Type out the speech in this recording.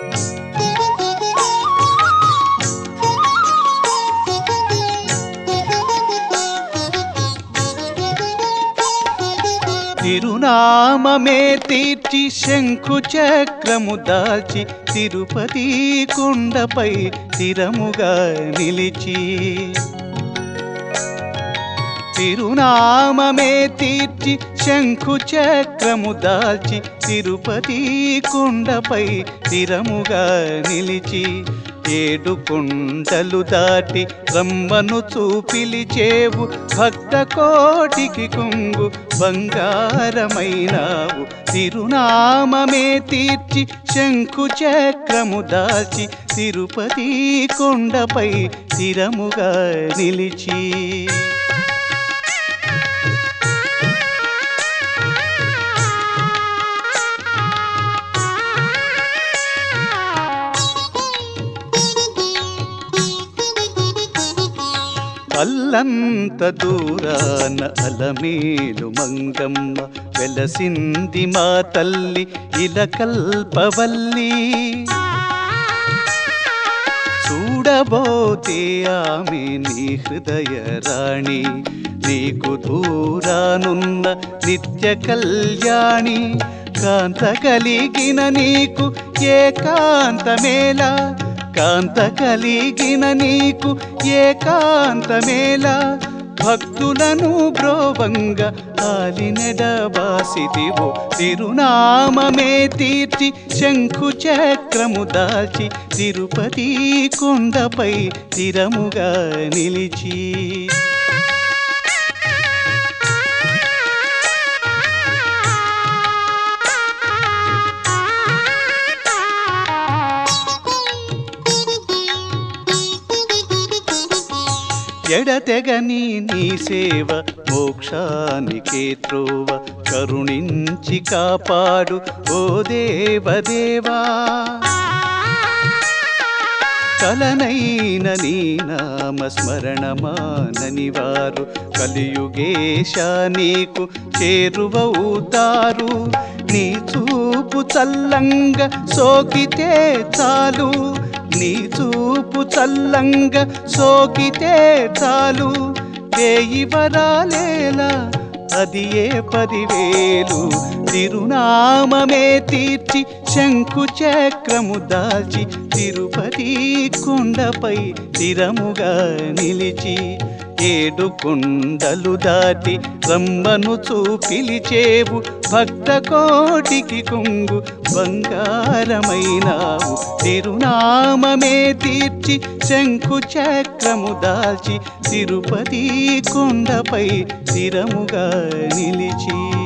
తిరునామమే తీర్చి శంఖు చక్రము దాల్చి తిరుపతి కొండపై స్థిరముగా నిలిచి తిరునామమే తీర్చి శంఖు చక్రము దాల్చి తిరుపతి కొండపై స్థిరముగా నిలిచి ఏడు కొండలు దాటి రమ్మను చూపిలిచేవు భక్త కోటికి కొంగు బంగారమైనావు తిరునామమే తీర్చి శంఖు చక్రము దాల్చి తిరుపతి కొండపై స్థిరముగా నిలిచి అల్లంత దూరాన అలమేలు మంగమ్మ వెలసింది మా తల్లి ఇలకల్పవల్లి చూడబోతే ఆమె నీ హృదయ రాణి నీకు దూరానున్న నిత్య కళ్యాణి కాంత కలిగిన నీకు ఏకాంతమేలా కాంత కలిగిన నీకు ఏకాంతమేలా భక్తులను బ్రోవంగ ఆలినెడ బాసిదివో తిరునామమే తీర్చి శంఖు చక్రము దాల్చి తిరుపతి కొండపై స్థిరముగా నిలిచి ఎడతెగని నీ సేవ మోక్షానికే త్రోవ కరుణించి కాపాడు ఓ దేవదేవా కలనైన నీ నామ స్మరణమానని వారు కలియుగేశ నీకు చేరువవుతారు నీ చూపు చల్లంగ సోకితే చాలు నీ చూపు చల్లంగ సోకితే చాలు వేయి వరాలేలా అది ఏ పదివేలు తిరునామమే తీర్చి శంఖు చక్రము దాల్చి తిరుపతి కొండపై స్థిరముగా నిలిచి ఏడు కొండలు దాటి రమ్మను చూపిలిచేవు భక్త కోటికి కొంగు బంగారమైనావు తిరునామమే తీర్చి శంఖు చక్రము దాల్చి తిరుపతి కొండపై స్థిరముగా నిలిచి